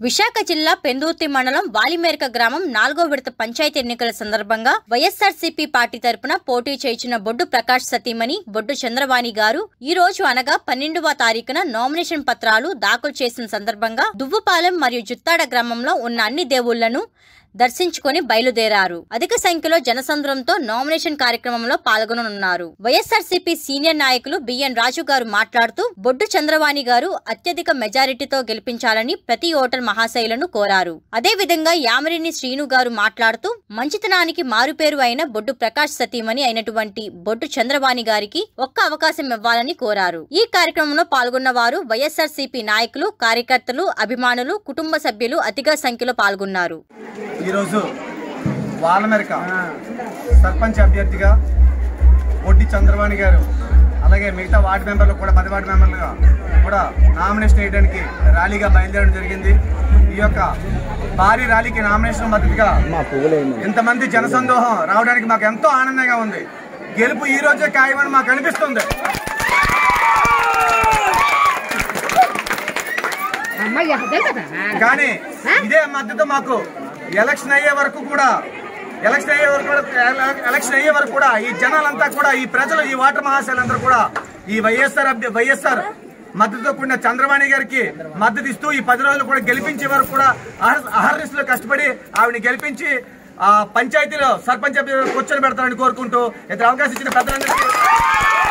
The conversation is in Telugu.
విశాఖ జిల్లా పెందుర్తి మండలం వాలిమేరక గ్రామం నాలుగో విడత పంచాయతీ ఎన్నికల సందర్భంగా వైఎస్ఆర్సీపీ పార్టీ తరపున పోటీ చేయించిన బొడ్డు ప్రకాష్ సతీమణి బొడ్డు చంద్రవాణి గారు ఈ రోజు అనగా పన్నెండవ తారీఖున నామినేషన్ పత్రాలు దాఖలు చేసిన సందర్భంగా దువ్వుపాలెం మరియు జుత్తాడ గ్రామంలో ఉన్న అన్ని దేవుళ్లను దర్శించుకొని బయలుదేరారు అధిక సంఖ్యలో జనసంద్రంతో నామినేషన్ కార్యక్రమంలో పాల్గొననున్నారు వైఎస్ఆర్సీపీ సీనియర్ నాయకులు బిఎన్ రాజు గారు మాట్లాడుతూ బొడ్డు చంద్రవాణి గారు అత్యధిక మెజారిటీతో గెలిపించాలని ప్రతి ఓటర్ మహాశైలను కోరారు అదేవిధంగా యామరిని శ్రీను గారు మాట్లాడుతూ మంచితనానికి మారుపేరు అయిన బొడ్డు ప్రకాష్ సతీమణి అయినటువంటి బొడ్డు చంద్రవాణి గారికి ఒక్క అవకాశం ఇవ్వాలని కోరారు ఈ కార్యక్రమంలో పాల్గొన్న వారు వైఎస్ఆర్సీపీ నాయకులు కార్యకర్తలు అభిమానులు కుటుంబ సభ్యులు అతిగా సంఖ్యలో పాల్గొన్నారు ఈరోజు వాలమెరక సర్పంచ్ అభ్యర్థిగా ఒడ్డి చంద్రబాణి గారు అలాగే మిగతా వార్డు మెంబర్లు కూడా పది వార్డు మెంబర్లుగా కూడా నామినేషన్ వేయడానికి ర్యాలీగా బయలుదేరడం జరిగింది ఈ యొక్క భారీ ర్యాలీకి నామినేషన్ మద్దతుగా ఇంతమంది జనసందోహం రావడానికి మాకు ఎంతో ఆనందంగా ఉంది గెలుపు ఈ రోజే ఖాయమని మాకు అనిపిస్తుంది అమ్మాయి తెలుసా కానీ ఇదే మద్దతు మాకు ఎలక్షన్ అయ్యే వరకు కూడా ఎలక్షన్ అయ్యే వరకు కూడా ఎలక్షన్ అయ్యే వరకు కూడా ఈ జనాలంతా కూడా ఈ ప్రజలు ఈ వాటర్ మహాశయులందరూ కూడా ఈ వైఎస్ఆర్ అభ్య- వైఎస్ఆర్ మద్దతుతో కూడిన చంద్రబాణి గారికి మద్దతు ఇస్తూ ఈ పది రోజులు కూడా గెలిపించే వరకు కూడా అహర్- అహర్నిశలు కష్టపడి ఆవిడని గెలిపించి ఆ పంచాయతీలో సర్పంచ్ అభ్యర్థి కూర్చొని పెడతారని కోరుకుంటూ ఇద్దరు అవకాశం ఇచ్చిన పెద్దలందరికీ